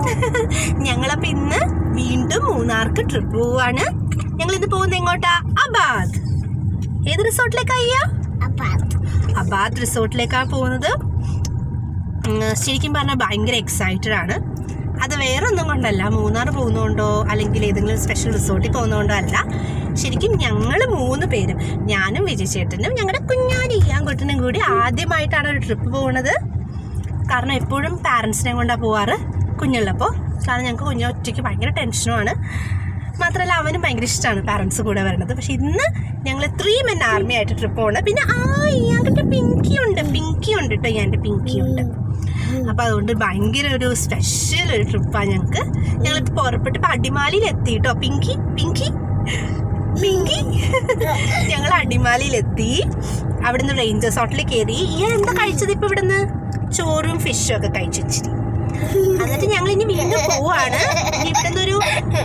ഞങ്ങളപ്പോ ഇന്ന് വീണ്ടും മൂന്നാർക്ക് ട്രിപ്പ് പോവാണ് ഞങ്ങൾ ഇന്ന് പോകുന്നത് എങ്ങോട്ടാ അബാദ് ഏത് റിസോർട്ടിലേക്കാ അയ്യാ അബാദ് റിസോർട്ടിലേക്കാണ് പോകുന്നത് ഉം, ശരിക്കും പറഞ്ഞാൽ ഭയങ്കര എക്സൈറ്റഡ് ആണ് അത് വേറെ ഒന്നും കൊണ്ടല്ല മൂന്നാർ പോകുന്നതുകൊണ്ടോ അല്ലെങ്കിൽ ഏതെങ്കിലും സ്പെഷ്യൽ റിസോർട്ടിൽ പോകുന്നതുകൊണ്ടോ അല്ല ശരിക്കും ഞങ്ങൾ മൂന്ന് പേരും ഞാനും വിജയ് ചേട്ടനും ഞങ്ങളുടെ കുഞ്ഞാടി കുട്ടനും കൂടി ആദ്യമായിട്ടാണ് ഒരു ട്രിപ്പ് പോകുന്നത് കാരണം എപ്പോഴും പാരൻസിനെ കൊണ്ടാണ് പോവാറ് കുഞ്ഞുള്ളപ്പോൾ കാരണം ഞങ്ങൾക്ക് കുഞ്ഞ് ഒറ്റയ്ക്ക് ഭയങ്കര ടെൻഷനുമാണ് മാത്രമല്ല അവനും ഭയങ്കര ഇഷ്ടമാണ് പാരൻസ് കൂടെ വരുന്നത് പക്ഷെ ഇന്ന് ഞങ്ങൾ ത്രീ മെൻ ആർമി ആയിട്ട് ട്രിപ്പ് പോകണം പിന്നെ ആ ഇയാളുടെ പിങ്കി ഉണ്ട് പിങ്കി ഉണ്ട് കേട്ടോ ഇയാളുടെ പിങ്കി ഉണ്ട് അപ്പൊ അതുകൊണ്ട് ഭയങ്കര ഒരു സ്പെഷ്യൽ ഒരു ട്രിപ്പാണ് ഞങ്ങൾക്ക് ഞങ്ങൾ പുറപ്പെട്ട് ഇപ്പൊ അടിമാലിയിൽ എത്തി കേട്ടോ പിങ്കി പിങ്കി പിങ്കി ഞങ്ങൾ അടിമാലിയിലെത്തി അവിടുന്ന് റേഞ്ചേഴ്സ് ഹോട്ടലിൽ കയറി ഇയാൾ എന്താ കഴിച്ചത് ഇപ്പൊ ഇവിടുന്ന് ചോറും ഫിഷും ഒക്കെ കഴിച്ചു വെച്ചിട്ട് എന്നിട്ട് ഞങ്ങൾ ഇനി വീണ്ടും പോവാണ് ഇനി ഇവിടുന്ന് ഒരു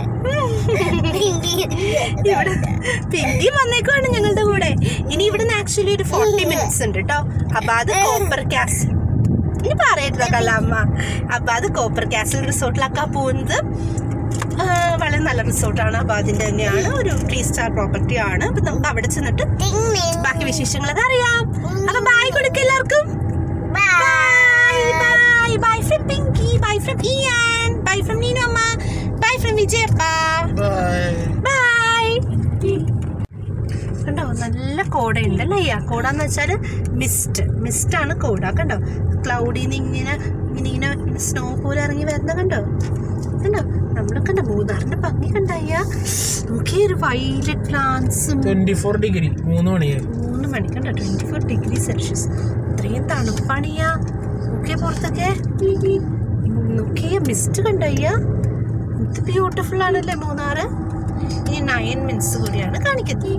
ഇവിടെ പിങ്കി വന്നേക്കുവാണ് ഞങ്ങളുടെ കൂടെ ഇനി ഇവിടുന്ന് ആക്ച്വലി ഒരു ഫോർട്ടി മിനിറ്റ്സ് ഉണ്ട് കേട്ടോ അബാദ് കോപ്പർ കാസിൽ ഇനി പറയട്ടോ കല്ലമ്മ അബാദ് കോപ്പർ കാസിൽ റിസോർട്ടിലൊക്കെ പോകുന്നത് ആ, വളരെ നല്ല റിസോർട്ടാണ് അബാദിന്റെ തന്നെയാണ് ഒരു ത്രീ സ്റ്റാർ പ്രോപ്പർട്ടി ആണ് അപ്പൊ നമുക്ക് അവിടെ ചെന്നിട്ട് ബാക്കി വിശേഷങ്ങളൊക്കെ അറിയാം അപ്പൊ ബൈ കൊടുക്ക എല്ലാവർക്കും bye bye bye from Pinky bye from Ian bye from Neenamma bye from Vijayappa bye കണ്ടോ നല്ല കോടയുണ്ട് അല്ലേ അയ്യാ കോട എന്ന് വെച്ചാൽ മിസ്റ്റ് മിസ്റ്റ് ആണ് കോട കണ്ടോ ക്ലൗഡിന്ന് ഇങ്ങനെ ഇങ്ങനെ ഇങ്ങനെ സ്നോ പോലെ ഇറങ്ങി വരുന്ന കണ്ടോ കണ്ടോ നമ്മൾ കണ്ടോ മൂന്നാറിന്റെ ഭംഗി കണ്ട അയ്യാ നോക്കി ഒരു വൈലറ്റ് പ്ലാന്റ്സും ട്വന്റി ഫോർ ഡിഗ്രി മൂന്ന് മണിയായി മൂന്ന് മണി കണ്ടോ ട്വന്റി ഫോർ ഡിഗ്രി സെൽഷ്യസ് അത്രയും തണുപ്പാണിയാ നോക്കിയ പുറത്തൊക്കെ നോക്കിയ മിസ്റ്റ് കണ്ടോ അയ്യാ ഇത് ബ്യൂട്ടിഫുൾ ആണല്ലേ മൂന്നാറ് ഇനി നയൻ മിനിറ്റ്സ് കൂടിയാണ് കാണിക്കുന്നത്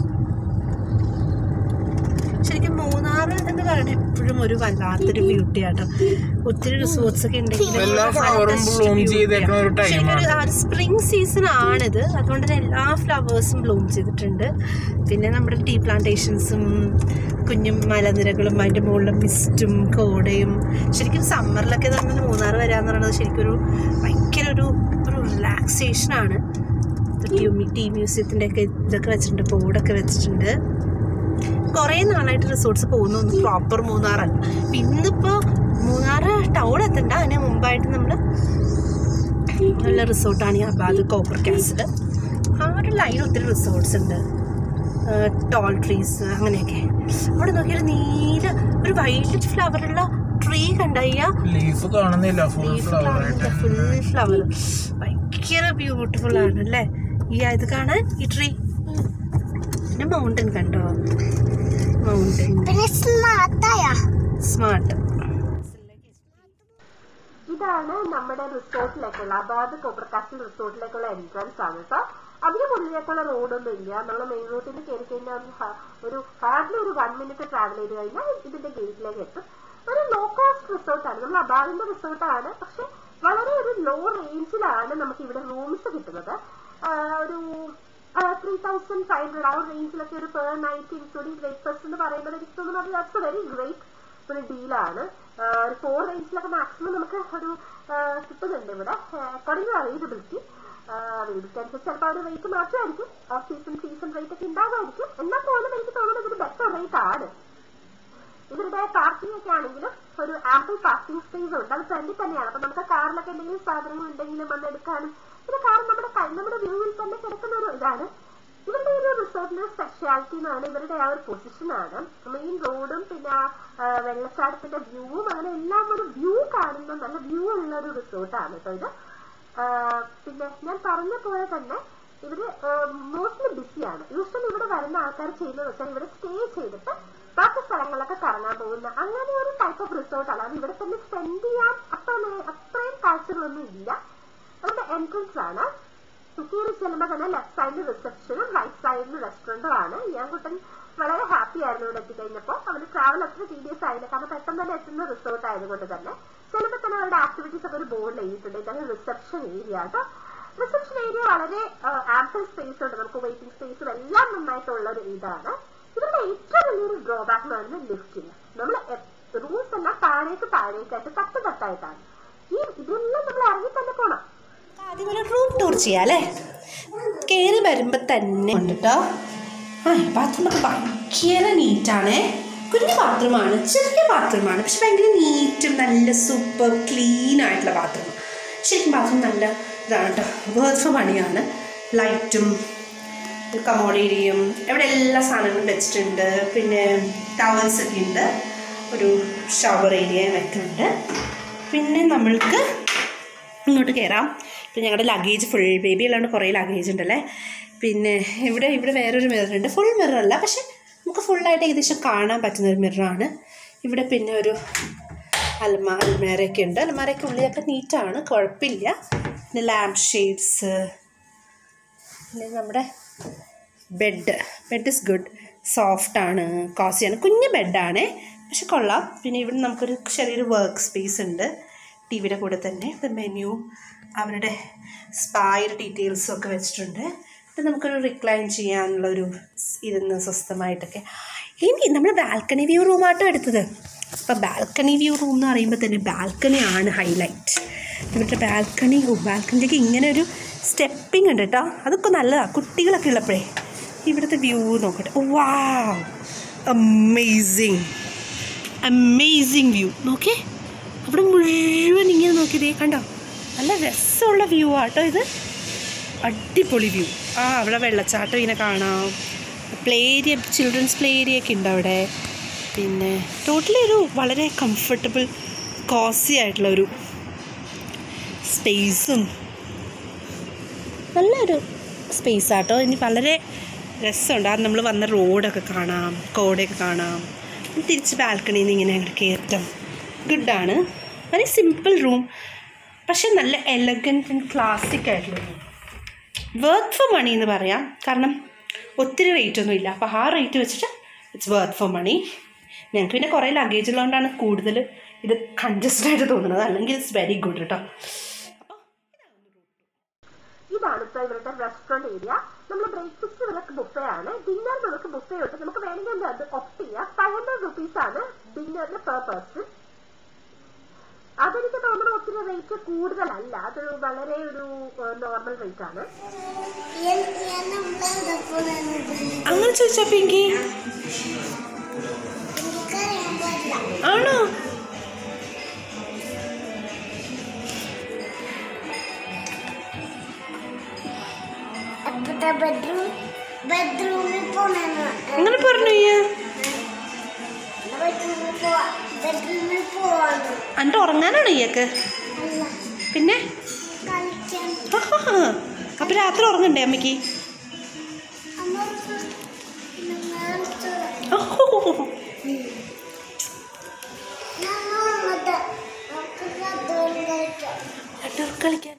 ശരിക്കും മൂന്നാറ് എന്ന് പറയുന്നത് എപ്പോഴും ഒരു വല്ലാത്തൊരു ബ്യൂട്ടി ആട്ടോ ഒത്തിരി റിസോർട്ട്സ് ഒക്കെ ഉണ്ടെങ്കിലും എല്ലാ ഫ്ലവറും ബ്ലൂം ചെയ്തേക്കുന്ന ഒരു ടൈമാണ് സ്പ്രിംഗ് സീസൺ ആണിത് അതുകൊണ്ട് തന്നെ എല്ലാ ഫ്ലവേഴ്സും ബ്ലൂം ചെയ്തിട്ടുണ്ട് പിന്നെ നമ്മുടെ ടീ പ്ലാന്റേഷൻസും കുഞ്ഞും മലനിരകളും അതിൻ്റെ മുകളിലെ മിസ്റ്റും കോടയും ശരിക്കും സമ്മറിലൊക്കെ നമ്മൾ മൂന്നാർ വരാന്ന് പറയുന്നത് ശരിക്കും ഒരു ഭയങ്കര ഒരു ഒരു റിലാക്സേഷൻ ആണ് ടീ മ്യൂസിയത്തിൻ്റെ ഒക്കെ ഇതൊക്കെ വെച്ചിട്ടുണ്ട് ബോർഡൊക്കെ വെച്ചിട്ടുണ്ട് കുറേ നാളായിട്ട് റിസോർട്ട്സ് പോകുന്ന ഒന്ന് പ്രോപ്പർ മൂന്നാറല്ല അപ്പൊ ഇന്നിപ്പോ മൂന്നാർ ടൗൺ എത്തണ്ട അതിന് മുമ്പായിട്ട് നമ്മൾ നല്ല റിസോർട്ടാണ് ഈ അബാദ് കോപ്പർ കാസിൽ ആ ഒരു ലൈൻ ഒത്തിരി റിസോർട്ട്സ് ഉണ്ട് ടോൾ ട്രീസ് അങ്ങനെയൊക്കെ അവിടെ നോക്കിയാൽ നീല ഒരു വൈലറ്റ് ഫ്ലവറുള്ള ട്രീ കണ്ടയ്യ ലീഫ് കാണുന്നില്ല ഫുൾ ഫ്ലവർ ആയിട്ട് ഫുൾ ഫ്ലവർ ഭയങ്കര ബ്യൂട്ടിഫുൾ ആണ് അല്ലേ ഈ ഇത് കാണാൻ ഈ ട്രീ പിന്നെ മൗണ്ടൻ കണ്ടോ മൗണ്ടൻ പിന്നെ സ്മാർട്ടായ സ്മാർട്ട് ഇതാണ് നമ്മുടെ റിസോർട്ടിലേക്കുള്ള അബാദ് കോപ്പർകാസ്റ്റിൽ റിസോർട്ടിലേക്കുള്ള എൻട്രൻസ് ആണ് കേട്ടോ അതിന് മുന്നിലേക്കുള്ള റോഡൊന്നും ഇല്ല നമ്മൾ മെയിൻ റോഡിൽ കയറി കഴിഞ്ഞാൽ ഒരു ഹ- ഒരു ഹാർഡ്ലി ഒരു വൺ മിനിറ്റ് ട്രാവൽ ചെയ്ത് കഴിഞ്ഞാൽ ഇതിന്റെ ഗേറ്റിലേക്ക് എത്തും ഒരു ലോ കോസ്റ്റ് റിസോർട്ടാണ് നമ്മൾ അബാദിന്റെ റിസോർട്ടാണ് പക്ഷെ വളരെ ഒരു ലോ റേഞ്ചിലാണ് നമുക്ക് ഇവിടെ റൂംസ് കിട്ടുന്നത് ആ, ഒരു ത്രീ തൗസൻഡ് ഫൈവ് ഹൺഡ്രഡ് ആ ഒരു റേഞ്ചിലൊക്കെ ഒരു പെർ നൈറ്റ് ഇൻക്ലൂഡിംഗ് ബ്രേക്ക്ഫാസ്റ്റ് എന്ന് പറയുമ്പോൾ എനിക്ക് തോന്നുന്നത് ദാറ്റ്സ് എ വെരി ഗ്രേറ്റ് ഒരു ഡീലാണ് ഒരു ഫോർ റേഞ്ചിലൊക്കെ മാക്സിമം നമുക്ക് ഒരു ആ, കിട്ടുന്നുണ്ട് ഇവിടെ അക്കോർഡിംഗ് അവൈലബിലിറ്റി അവൈലബിലിറ്റി അനുസരിച്ച് ചിലപ്പോൾ ഒരു റേറ്റ് മാറ്റമായിരിക്കും സീസൺ സീസൺ റേറ്റ് ഒക്കെ ഉണ്ടാകുമായിരിക്കും എന്നാൽ പോലും എനിക്ക് തോന്നുന്നത് ഒരു ബെറ്റർ റേറ്റ് ആണ് ഇവരുടെ പാർക്കിംഗ് ഒക്കെ ആണെങ്കിലും ഒരു ആമ്പിൾ പാർക്കിംഗ് സ്പേസ് ഉണ്ട് അത് ഫ്രണ്ടിൽ തന്നെയാണ് അപ്പൊ നമുക്ക് കാറിലൊക്കെ എന്തെങ്കിലും സാധനങ്ങൾ ഉണ്ടെങ്കിലും വന്ന് എടുക്കാനും പിന്നെ കാർ നമ്മുടെ കൈ നമ്മുടെ വ്യൂവിൽ തന്നെ കിടക്കുന്ന ഒരു ഇതാണ് ഇവരുടെ ഒരു റിസോർട്ടിന്റെ സ്പെഷ്യാലിറ്റി എന്നാണ് ഇവരുടെ ആ ഒരു പൊസിഷനാണ് മെയിൻ റോഡും പിന്നെ ആ, ആ, വെള്ളച്ചാട്ടത്തിന്റെ വ്യൂവും അങ്ങനെ എല്ലാം ഒരു വ്യൂ കാണുന്ന നല്ല വ്യൂ ഉള്ള ഒരു റിസോർട്ടാണ് കേട്ടോ ഇത് ആ, പിന്നെ ഞാൻ പറഞ്ഞ പോലെ തന്നെ ഇവര് മോസ്റ്റ്ലി ബിസിയാണ് യൂഷ്വലി ഇവിടെ വരുന്ന ആൾക്കാർ ചെയ്യുന്നത് വെച്ചാൽ ഇവിടെ സ്റ്റേ ചെയ്തിട്ട് ബാക്കി സ്ഥലങ്ങളൊക്കെ കറങ്ങാൻ പോകുന്ന അങ്ങനെ ഒരു ടൈപ്പ് ഓഫ് റിസോർട്ടാണ് അത് ഇവിടെ തന്നെ സ്പെൻഡ് ചെയ്യാൻ അത്ര നേ- അത്രയും കാഴ്ചകളൊന്നും ഇല്ല അതിന്റെ എൻട്രൻസ് ആണ് കയറി ചെല്ലുമ്പോൾ തന്നെ ലെഫ്റ്റ് സൈഡിൽ റിസപ്ഷനും റൈറ്റ് സൈഡിൽ റെസ്റ്റോറന്റും ആണ് കുട്ടൻ വളരെ ഹാപ്പി ആയിരുന്നു ഇവിടെ എത്തിക്കഴിഞ്ഞപ്പോൾ അവന് ട്രാവൽ അത്ര ടീഡിയസ് ആയില്ല കാരണം പെട്ടെന്ന് തന്നെ എത്തുന്ന റിസോർട്ട് ആയതുകൊണ്ട് തന്നെ ചിലപ്പോൾ തന്നെ അവരുടെ ആക്ടിവിറ്റീസ് ഒക്കെ ഒരു ബോർഡിൽ എഴുതിയിട്ടുണ്ട് ഇതാണ് റിസപ്ഷൻ ഏരിയ കേട്ടോ റിസപ്ഷൻ ഏരിയ വളരെ ആംപിൾ സ്പേസ് ഉണ്ട് നമുക്ക് വെയിറ്റിംഗ് സ്പേസും എല്ലാം നന്നായിട്ടുള്ള ഒരു ഇതാണ് ഇവരുടെ ഏറ്റവും വലിയൊരു ഡ്രോബാക്ക് എന്ന് പറയുന്നത് ലിഫ്റ്റിന് നമ്മൾ റൂംസ് എല്ലാം താഴേക്ക് താഴേക്കായിട്ട് തട്ട് തട്ടായിട്ടാണ് ഈ ഇതെല്ലാം നമ്മൾ ഇറങ്ങി തന്നെ പോണം ആദ്യം ഒരു റൂം ടൂർ ചെയ്യാം അല്ലേ കയറി വരുമ്പോൾ തന്നെ ഉണ്ട് കേട്ടോ ആ ബാത്റൂം ഒക്കെ ഭയങ്കര നീറ്റാണേ കുഞ്ഞു ബാത്റൂമാണ് ചെറിയ ബാത്റൂമാണ് പക്ഷെ ഭയങ്കര നീറ്റും നല്ല സൂപ്പർ ക്ലീൻ ആയിട്ടുള്ള ബാത്റൂം ശരിക്കും ബാത്റൂം നല്ല ഇതാണ് കേട്ടോ വേർത്ത് ഫോർ പണിയാണ് ലൈറ്റും കമോഡേരിയും ഇവിടെ എല്ലാ സാധനങ്ങളും വെച്ചിട്ടുണ്ട് പിന്നെ ടവൽസ് ഒക്കെ ഉണ്ട് ഒരു ഷവർ ഏരിയ വെക്കുന്നുണ്ട് പിന്നെ നമ്മൾക്ക് ഇങ്ങോട്ട് കയറാം പിന്നെ ഞങ്ങളുടെ ലഗേജ് ഫുൾ ബേബി ഉള്ളതുകൊണ്ട് കുറേ ലഗേജ് ഉണ്ടല്ലേ പിന്നെ ഇവിടെ ഇവിടെ വേറൊരു മിറർ ഉണ്ട് ഫുൾ മിറർ അല്ല പക്ഷെ നമുക്ക് ഫുള്ളായിട്ട് ഏകദേശം കാണാൻ പറ്റുന്ന ഒരു മിററാണ് ഇവിടെ പിന്നെ ഒരു അലമാ അൽമാരയൊക്കെ ഉണ്ട് അലമാരയൊക്കെ ഉള്ളിലൊക്കെ നീറ്റാണ് കുഴപ്പമില്ല പിന്നെ ലാമ്പ് ഷെയ്ഡ്സ് പിന്നെ നമ്മുടെ ബെഡ് ബെഡ് ഇസ് ഗുഡ് സോഫ്റ്റാണ് കോസിയാണ് കുഞ്ഞ് ബെഡാണ് പക്ഷെ കൊള്ളാം പിന്നെ ഇവിടെ നമുക്കൊരു ചെറിയൊരു വർക്ക് സ്പേസ് ഉണ്ട് ടി വിയുടെ കൂടെ തന്നെ മെനു അവരുടെ സ്പായുടെ ഡീറ്റെയിൽസും ഒക്കെ വെച്ചിട്ടുണ്ട് പിന്നെ നമുക്കൊരു റിക്ലൈൻ ചെയ്യാനുള്ളൊരു ഇരുന്ന് സ്വസ്ഥമായിട്ടൊക്കെ ഇനി നമ്മൾ ബാൽക്കണി വ്യൂ റൂമാട്ടോ എടുത്തത് അപ്പോൾ ബാൽക്കണി വ്യൂ റൂം എന്ന് പറയുമ്പോൾ തന്നെ ബാൽക്കണി ആണ് ഹൈലൈറ്റ് ഇവരുടെ ബാൽക്കണി ബാൽക്കണിയിലേക്ക് ഇങ്ങനെ ഒരു സ്റ്റെപ്പിംഗ് ഉണ്ട് കേട്ടോ അതൊക്കെ നല്ലതാണ് കുട്ടികളൊക്കെ ഉള്ളപ്പോഴേ ഇവിടുത്തെ വ്യൂ നോക്കട്ടെ വാ അമേസിങ് അമേസിങ് വ്യൂ നോക്കേ അവിടെ മുഴുവൻ ഇങ്ങനെ നോക്കിയതേ കണ്ടോ നല്ല രസമുള്ള വ്യൂ ആട്ടോ ഇത് അടിപൊളി വ്യൂ ആ അവിടെ വെള്ളച്ചാട്ടം ഇങ്ങനെ കാണാം play area children's play area ഒക്കെ ഉണ്ട് അവിടെ പിന്നെ ടോട്ടലി ഒരു വളരെ കംഫർട്ടബിൾ കോസി ആയിട്ടുള്ള ഒരു സ്പേസും നല്ലൊരു സ്പേസ് ആട്ടോ ഇനി വളരെ രസമുണ്ട് അത് നമ്മൾ വന്ന റോഡൊക്കെ കാണാം കോടയൊക്കെ കാണാം പിന്നെ തിരിച്ച് ബാൽക്കണിയിൽ നിന്ന് ഇങ്ങനെ അങ്ങോട്ട് കയറ്റം ഗുഡാണ് വളരെ സിമ്പിൾ റൂം പക്ഷെ നല്ല എലഗൻറ്റ് ആൻഡ് ക്ലാസിക് ആയിട്ടുള്ള റൂം വർത്ത് ഫോർ മണി എന്ന് പറയാം കാരണം ഒത്തിരി റേറ്റ് ഒന്നും ഇല്ല അപ്പോൾ ആ റേറ്റ് വെച്ചിട്ട് ഇറ്റ്സ് വർത്ത് ഫോർ മണി ഞങ്ങൾക്ക് പിന്നെ കുറേ ലഗേജ് ഉള്ളതുകൊണ്ടാണ് കൂടുതൽ ഇത് കൺജസ്റ്റഡ് ആയിട്ട് തോന്നുന്നത് അല്ലെങ്കിൽ ഇറ്റ്സ് വെരി ഗുഡ് കേട്ടോ ഇതാണ് ഇപ്പൊ ഇവരുടെ റെസ്റ്റോറന്റ് ഏരിയ നമ്മൾ ബ്രേക്ക്ഫാസ്റ്റ് ഇവർക്ക് ബുഫേ ആണ് ഡിന്നർ നമുക്ക് ബുഫേ ഉണ്ട് നമുക്ക് വേണമെങ്കിൽ അത് ഓപ്റ്റ് ചെയ്യാം ഫൈവ് ഹൺഡ്രഡ് റുപ്പീസ് ആണ് ഡിന്നറിന് പെർ പേഴ്സൺ അതെനിക്ക് തോന്നുന്നു ഒത്തിരി റേറ്റ് കൂടുതലല്ല അത് വളരെ ഒരു നോർമൽ റേറ്റ് ആണ് അങ്ങനെ ചോദിച്ചാ പിങ്കി ആണോ ബെഡ്റൂം ബെഡ്റൂമിൽ പോണെന്ന് അങ്ങനെ പറഞ്ഞു ഈ ബെഡ്റൂമിൽ പോവാ ബെഡ്റൂമിൽ പോവാന്ന് എന്നിട്ട് ഉറങ്ങാനാണോ ഈയൊക്കെ അല്ല പിന്നെ കളിക്കാൻ അപ്പം രാത്രി ഉറങ്ങണ്ടേ അമ്മയ്ക്ക് അമ്മക്ക് നേരത്തെ ഞങ്ങൾ വന്നിട്ട് നമുക്ക് അതും കളിക്കാം അട്ടൂർ കളിക്കാൻ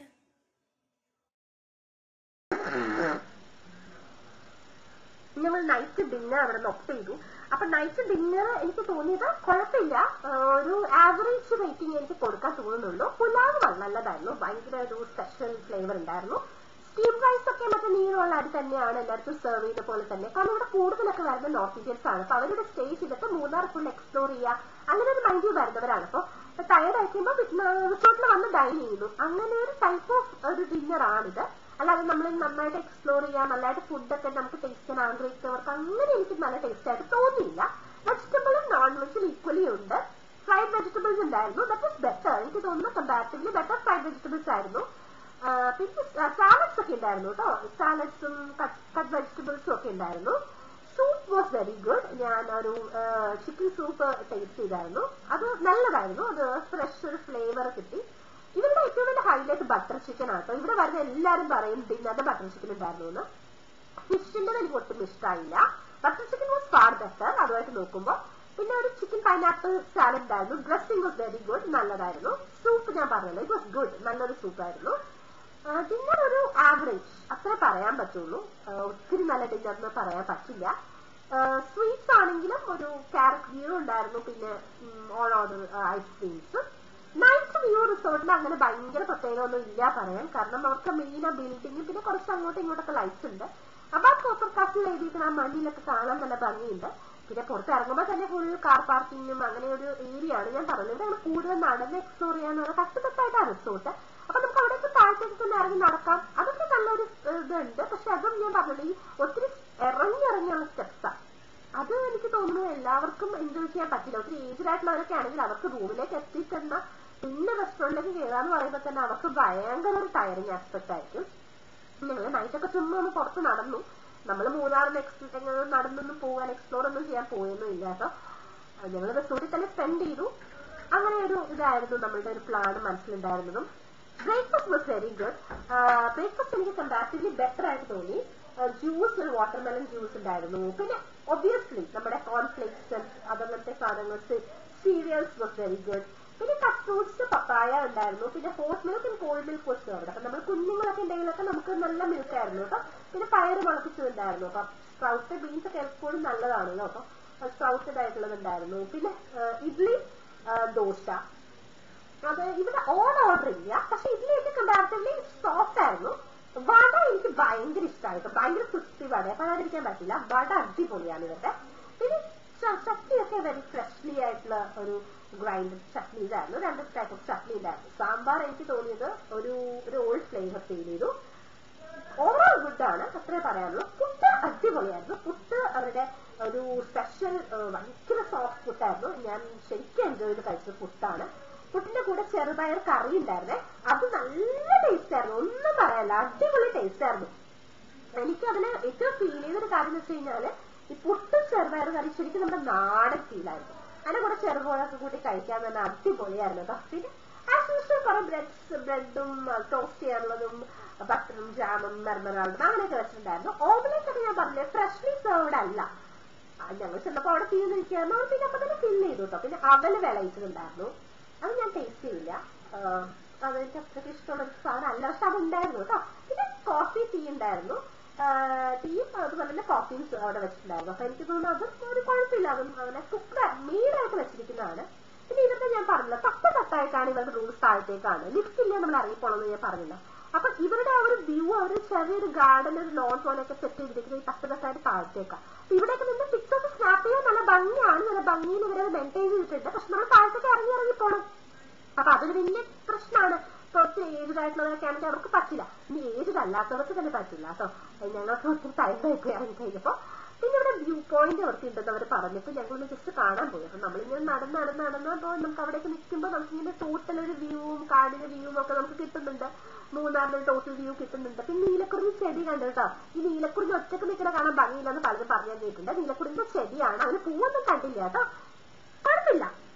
ഞങ്ങൾ നൈറ്റ് ഡിന്നർ അവിടെ നിന്ന് ഒപ്റ്റ് ചെയ്തു അപ്പൊ നൈറ്റ് ഡിന്നർ എനിക്ക് തോന്നിയത് കുഴപ്പമില്ല ആ, ഒരു ആവറേജ് റേറ്റിംഗ് എനിക്ക് കൊടുക്കാൻ തോന്നുന്നുള്ളൂ പുലാവ് വളരെ നല്ലതായിരുന്നു ഭയങ്കര ഒരു സ്പെഷ്യൽ ഫ്ലേവർ ഉണ്ടായിരുന്നു സ്റ്റീം റൈസ് ഒക്കെ മറ്റേ നീളമുള്ള അരി തന്നെയാണ് എല്ലായിടത്തും സെർവ് ചെയ്യുന്ന പോലെ തന്നെ കാരണം ഇവിടെ കൂടുതലൊക്കെ വരുന്നത് നോർത്ത് ഇന്ത്യൻസ് ആണ് അപ്പൊ അവരുടെ സ്റ്റേ ചെയ്തിട്ട് മൂന്നാർ ഫുൾ എക്സ്പ്ലോർ ചെയ്യുക അങ്ങനെ ഒരു മൈൻഡിൽ വരുന്നവരാണ് അപ്പൊ ടയർഡ് ആയിരിക്കുമ്പോൾ റിസോർട്ടിൽ വന്ന് ഡൈൻ ചെയ്യുന്നു അങ്ങനെ ഒരു ടൈപ്പ് ഓഫ് ഒരു ഡിന്നർ ആണിത് അല്ലാതെ നമ്മൾ നന്നായിട്ട് എക്സ്പ്ലോർ ചെയ്യാം നല്ലതായിട്ട് ഫുഡൊക്കെ നമുക്ക് ടേസ്റ്റ് ചെയ്യാൻ ആഗ്രഹിക്കുന്നവർക്ക് അങ്ങനെ എനിക്ക് നല്ല ടേസ്റ്റ് ആയിട്ട് തോന്നിയില്ല വെജിറ്റബിളും നോൺ വെജും ഈക്വലി ഉണ്ട് ഫ്രൈഡ് വെജിറ്റബിൾസ് ഉണ്ടായിരുന്നു ദറ്റ് ഇസ് ബെറ്റർ എനിക്ക് തോന്നുന്നു കമ്പാരിറ്റീവ്ലി ബെറ്റർ ഫ്രൈഡ് വെജിറ്റബിൾസ് ആയിരുന്നു ആ, പിന്നെ സാലഡ്സ് ഒക്കെ ഉണ്ടായിരുന്നു കേട്ടോ സാലഡ്സും കട്ട് വെജിറ്റബിൾസും ഒക്കെ ഉണ്ടായിരുന്നു സൂപ്പ് വാസ് വെരി ഗുഡ് ഞാൻ ഒരു ചിക്കൻ സൂപ്പ് ടേസ്റ്റ് ചെയ്തായിരുന്നു അത് നല്ലതായിരുന്നു അത് ഫ്രഷ് ഒരു ഫ്ലേവർ കിട്ടി ഇവരുടെ ഏറ്റവും വലിയ ഹൈലൈറ്റ് ബട്ടർ ചിക്കൻ ആട്ടോ ഇവിടെ വരുന്ന എല്ലാവരും പറയും ഡിന്നറിന്റെ ബട്ടർ ചിക്കൻ ഉണ്ടായിരുന്നു എന്ന് ഫിഷിന്റെ എനിക്ക് ഒട്ടും ഇഷ്ടമായില്ല butter chicken was far better അതുമായിട്ട് നോക്കുമ്പോൾ പിന്നെ ഒരു ചിക്കൻ പൈനാപ്പിൾ സാലഡ് ഉണ്ടായിരുന്നു ഡ്രസ്സിംഗ് വാസ് വെരി ഗുഡ് നല്ലതായിരുന്നു സൂപ്പ് ഞാൻ പറഞ്ഞല്ലോ ഇറ്റ് വാസ് ഗുഡ് നല്ലൊരു സൂപ്പായിരുന്നു ഡിന്നർ ഒരു ആവറേജ് അത്രേ പറയാൻ പറ്റുള്ളൂ ആ, ഒത്തിരി നല്ല ഡിന്നർ എന്ന് പറയാൻ പറ്റില്ല സ്വീറ്റ്സ് ആണെങ്കിലും ഒരു ക്യാരറ്റ് വ്യൂ ഉണ്ടായിരുന്നു പിന്നെ all order ice creams night view റിസോർട്ടിൽ അങ്ങനെ ഭയങ്കര പ്രത്യേകത ഒന്നും ഇല്ല പറയാൻ കാരണം അവർക്ക് മെയിൻ ആ ബിൽഡിംഗ് പിന്നെ കുറച്ച് അങ്ങോട്ടും ഇങ്ങോട്ടൊക്കെ ലൈറ്റ്സ് ഉണ്ട് അപ്പൊ ആ സൂപ്പർ കാസ്റ്റിൽ എഴുതിയിരിക്കുന്ന ആ മണ്ണിലൊക്കെ കാണാൻ നല്ല ഭംഗിയുണ്ട് പിന്നെ പുറത്ത് ഇറങ്ങുമ്പോൾ തന്നെ ഫുൾ കാർ പാർക്കിങ്ങും അങ്ങനെ ഒരു ഏരിയ ആണ് ഞാൻ പറഞ്ഞത് ഇവിടെ കൂടുതൽ നടന്ന് എക്സ്പ്ലോർ ചെയ്യാന്ന് പറഞ്ഞാൽ തട്ടുതട്ടായിട്ടാണ് റിസോർട്ട് അപ്പൊ നമുക്ക് അവിടേക്ക് താഴത്തേക്ക് തന്നെ ഇറങ്ങി നടക്കാം അതൊക്കെ നല്ലൊരു ഏഹ്, ഇതുണ്ട് പക്ഷെ അതും ഞാൻ പറഞ്ഞില്ല ഈ ഒത്തിരി ഇറങ്ങി ഇറങ്ങിയുള്ള സ്റ്റെപ്സാണ് അത് എനിക്ക് തോന്നുന്നു എല്ലാവർക്കും എൻജോയ് ചെയ്യാൻ പറ്റില്ല ഒത്തിരി ഏജ്ഡ് ആയിട്ടുള്ളവരൊക്കെ ആണെങ്കിൽ അവർക്ക് റൂമിലേക്ക് എത്തിച്ചെന്ന പിന്നെ റെസ്റ്റോറന്റിലേക്ക് കയറാന്ന് പറയുമ്പോൾ തന്നെ അവർക്ക് ഭയങ്കര ഒരു ടയറിങ് ആസ്പെക്ട് ആയിരിക്കും ഞങ്ങൾ നൈറ്റൊക്കെ ചുമ്മാ ഒന്ന് പുറത്ത് നടന്നു നമ്മൾ മൂന്നാറിന് എക്സ്പ്ലോർ നടന്നൊന്നും പോകാൻ എക്സ്പ്ലോർ ഒന്നും ചെയ്യാൻ പോയൊന്നും ഇല്ല കേട്ടോ ഞങ്ങൾ റിസോർട്ടിൽ തന്നെ സ്പെൻഡ് ചെയ്തു അങ്ങനെ ഒരു ഇതായിരുന്നു നമ്മളുടെ ഒരു പ്ലാൻ മനസ്സിലുണ്ടായിരുന്നതും breakfast was very good breakfast എനിക്ക് കമ്പാരിറ്റീവ്ലി ബെറ്റർ ആയിട്ട് തോന്നി ജ്യൂസ് ഒരു വാട്ടർമെലൺ ജ്യൂസ് ഉണ്ടായിരുന്നു പിന്നെ ഒബിയസ്ലി നമ്മുടെ കോൺഫ്ലേക്സ് അതങ്ങനത്തെ സാധനങ്ങൾ സീരിയൽസ് വാസ് വെരി ഗുഡ് പിന്നെ കട്ട് ഫ്രൂട്ട്സ് പപ്പായ ഉണ്ടായിരുന്നു പിന്നെ hot milk and cold milk was served അപ്പൊ നമ്മൾ കുഞ്ഞുങ്ങളൊക്കെ ഉണ്ടെങ്കിലൊക്കെ നമുക്ക് നല്ല മിൽക്ക് ആയിരുന്നു കേട്ടോ പിന്നെ പയറ് മുളപ്പിച്ചതുണ്ടായിരുന്നു അപ്പൊ സ്പ്രൗട്ട് ബീൻസ് ഒക്കെ എപ്പോഴും നല്ലതാണല്ലോ അപ്പൊ സ്പ്രൗട്ടഡ് ആയിട്ടുള്ളത് ഉണ്ടായിരുന്നു പിന്നെ ആ, ഇഡ്ലി ആ, ദോശ അത് ഇവിടെ ഓൺ ഓർഡർ ഇല്ല പക്ഷെ ഇതിലേക്ക് കമ്പാരിറ്റീവ്ലി സോഫ്റ്റ് ആയിരുന്നു വട എനിക്ക് ഭയങ്കര ഇഷ്ടമായിട്ട് ഭയങ്കര ക്രിസ്പി വട അപ്പൊ അതായിരിക്കാൻ പറ്റില്ല വട അടിപൊളിയാണ് ഇവരുടെ പിന്നെ ച- ചട്നിയൊക്കെ വെരി ഫ്രഷ്ലി ആയിട്ടുള്ള ഒരു ഗ്രൈൻഡ് ചട്നീസ് ആയിരുന്നു രണ്ട് ടൈപ്പ് ഓഫ് ചട്നി ഉണ്ടായിരുന്നു സാമ്പാർ എനിക്ക് തോന്നിയത് ഒരു ഒരു ഓൾഡ് ഫ്ലേവർ ഫീൽ ചെയ്തു ഓവറോൾ ഗുഡ് ആണ് അത്രേ പറയാനുള്ളൂ പുട്ട് അടിപൊളിയായിരുന്നു പുട്ട് അവരുടെ ഒരു സ്പെഷ്യൽ ഭയങ്കര സോഫ്റ്റ് പുട്ടായിരുന്നു ഞാൻ ശരിക്കും എൻജോയ് ചെയ്ത് കഴിച്ചത് പുട്ടാണ് പുട്ടിന്റെ കൂടെ ചെറുപയർ കറി ഉണ്ടായിരുന്നേ അത് നല്ല ടേസ്റ്റ് ആയിരുന്നു ഒന്നും പറയാനില്ല അടിപൊളി ടേസ്റ്റ് ആയിരുന്നു എനിക്ക് അതിന് ഏറ്റവും ഫീൽ ചെയ്തൊരു കാര്യം എന്ന് വെച്ച് കഴിഞ്ഞാല് ഈ പുട്ടും ചെറുപയർ കറി ശരിക്കും നമ്മുടെ നാടൻ ഫീലായിരുന്നു അതിന്റെ കൂടെ ചെറുപയറൊക്കെ കൂട്ടി കഴിക്കാൻ തന്നെ അടിപൊളിയായിരുന്നു കേട്ടോ പിന്നെ ആസ് യൂഷ്വൽ കുറെ ബ്രെഡ്സ് ബ്രെഡും ടോസ്റ്റ് ചെയ്യാനുള്ളതും ബട്ടറും ജാമും മെർമറാളും അങ്ങനെയൊക്കെ വെച്ചിട്ടുണ്ടായിരുന്നു ഓംലെറ്റ് ഒക്കെ ഞാൻ പറഞ്ഞില്ലേ ഫ്രഷ്ലി സെർവ്ഡ് അല്ല ആ, ഞങ്ങൾ ചെന്നപ്പോ അവിടെ തീർന്നിരിക്കുകയായിരുന്നു അത് പിന്നെ അപ്പൊ തന്നെ ഫില്ല് ചെയ്തു കേട്ടോ പിന്നെ അവല് വിളയിച്ചിട്ടുണ്ടായിരുന്നു അത് ഞാൻ ടേസ്റ്റ് ചെയ്യില്ല ആ, അതെനിക്ക് അത്രയ്ക്ക് ഇഷ്ടമുള്ള ഒരു സാധനം അല്ല പക്ഷെ അത് ഉണ്ടായിരുന്നു കേട്ടോ പിന്നെ കോഫി ടീ ഉണ്ടായിരുന്നു ടീയും അതുപോലെ തന്നെ കോഫിയും അവിടെ വെച്ചിട്ടുണ്ടായിരുന്നു അപ്പൊ എനിക്ക് തോന്നുന്നു അതും ഒരു കുഴപ്പമില്ല അതും അങ്ങനെ കുക്ക്ഡ് മെയ്ഡായിട്ട് വെച്ചിരിക്കുന്നതാണ് പിന്നെ ഇതൊക്കെ ഞാൻ പറഞ്ഞില്ല തട്ട് തട്ടായിട്ടാണ് ഇവരുടെ റൂംസ് താഴത്തേക്കാണ് ലിഫ്റ്റ് ഇല്ല നമ്മൾ ഇറങ്ങിപ്പോണെന്ന് ഞാൻ പറഞ്ഞില്ല അപ്പൊ ഇവരുടെ ആ ഒരു വ്യൂ അവർ ചെറിയൊരു ഗാർഡൻ ഒരു ലോൺ പോലെയൊക്കെ സെറ്റ് ചെയ്തിരിക്കുന്നത് ഈ തട്ട് തട്ടായിട്ട് താഴത്തേക്കാണ് അപ്പൊ ഇവിടെയൊക്കെ നിന്ന് പിക്സ് ഒക്കെ സ്നാപ്പ് ചെയ്യാൻ നല്ല ഭംഗിയാണ് നല്ല ഭംഗിയിൽ ഇവരത് മെയിൻറ്റെയിൻ ചെയ്തിട്ടുണ്ട് പക്ഷെ നമ്മൾ താഴത്തേക്ക് ഇറങ്ങി ഇറങ്ങി പോകണം അപ്പൊ അതൊരു വലിയ പ്രശ്നമാണ് കുറച്ച് ഏജ്ഡ് ആയിട്ടുള്ളവരൊക്കെ ആണെങ്കിൽ അവർക്ക് പറ്റില്ല ഇനി ഏജ്ഡ് അല്ലാത്തവർക്ക് തന്നെ പറ്റില്ല കേട്ടോ ഞങ്ങൾക്ക് ഒത്തിരി ടൈമായി പോയി ഇറങ്ങി കഴിഞ്ഞപ്പോ പിന്നെ ഇവിടെ വ്യൂ പോയിന്റ് അവർക്ക് ഉണ്ടെന്ന് അവർ പറഞ്ഞിട്ട് ഞങ്ങളൊന്ന് ജസ്റ്റ് കാണാൻ പോയി അപ്പൊ നമ്മളിങ്ങനെ നടന്ന് നടന്ന് നടന്നപ്പോൾ നമുക്ക് അവിടേക്ക് നിൽക്കുമ്പോൾ നമുക്കിങ്ങനെ ടോട്ടൽ ഒരു വ്യൂവും കാടിന്റെ വ്യൂവും ഒക്കെ നമുക്ക് കിട്ടുന്നുണ്ട് മൂന്നാറിന്റെ ടോട്ടൽ വ്യൂ കിട്ടുന്നുണ്ട് പിന്നെ നീലക്കുറിഞ്ഞി ചെടി കണ്ടു കേട്ടോ ഈ നീലക്കുറിഞ്ഞി ഒറ്റക്ക് നിൽക്കുന്ന കാണാൻ ഭംഗിയില്ലെന്ന് പലരും പറഞ്ഞു തന്നിട്ടുണ്ട് നീലക്കുറിഞ്ഞിന്റെ ചെടിയാണ് അതിന് പൂവൊന്നും കണ്ടില്ല കേട്ടോ കുഴപ്പമില്ല